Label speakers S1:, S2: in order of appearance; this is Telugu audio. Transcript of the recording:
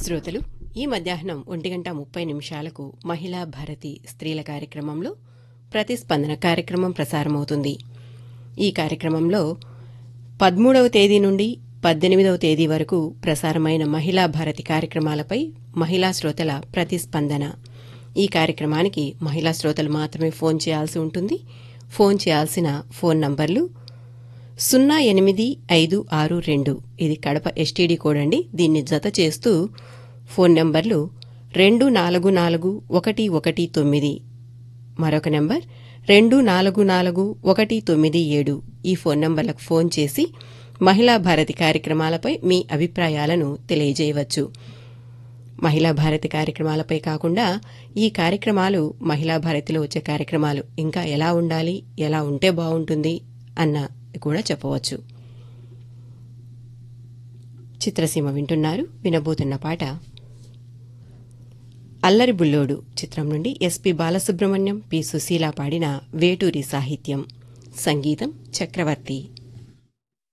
S1: శ్రోతలు ఈ మధ్యాహ్నం ఒంటి గంట ముప్పై నిమిషాలకు మహిళా భారతి స్త్రీల కార్యక్రమంలో ప్రతిస్పందన కార్యక్రమం ప్రసారమవుతుంది ఈ కార్యక్రమంలో పదమూడవ తేదీ నుండి పద్దెనిమిదవ తేదీ వరకు ప్రసారమైన మహిళా భారతి కార్యక్రమాలపై మహిళా శ్రోతల ప్రతిస్పందన ఈ కార్యక్రమానికి మహిళా శ్రోతలు మాత్రమే ఫోన్ చేయాల్సి ఉంటుంది ఫోన్ చేయాల్సిన ఫోన్ నంబర్లు సున్నా ఎనిమిది ఐదు ఆరు రెండు ఇది కడప ఎస్టీడీ కోడ్ అండి దీన్ని జత చేస్తూ ఫోన్ నంబర్లు రెండు నాలుగు నాలుగు ఒకటి ఒకటి తొమ్మిది మరొక నంబర్ రెండు నాలుగు నాలుగు ఒకటి తొమ్మిది ఏడు ఈ ఫోన్ నంబర్లకు ఫోన్ చేసి మహిళా భారతి కార్యక్రమాలపై మీ అభిప్రాయాలను తెలియజేయవచ్చు మహిళా భారతి కార్యక్రమాలపై కాకుండా ఈ కార్యక్రమాలు మహిళా భారతిలో వచ్చే కార్యక్రమాలు ఇంకా ఎలా ఉండాలి ఎలా ఉంటే బాగుంటుంది అన్న కూడా చెప్పవచ్చు చిత్రసీమ వింటున్నారు వినబోతున్న పాట అల్లరి బుల్లోడు చిత్రం నుండి ఎస్పి బాలసుబ్రహ్మణ్యం పి సుశీల పాడిన వేటూరి సాహిత్యం సంగీతం చక్రవర్తి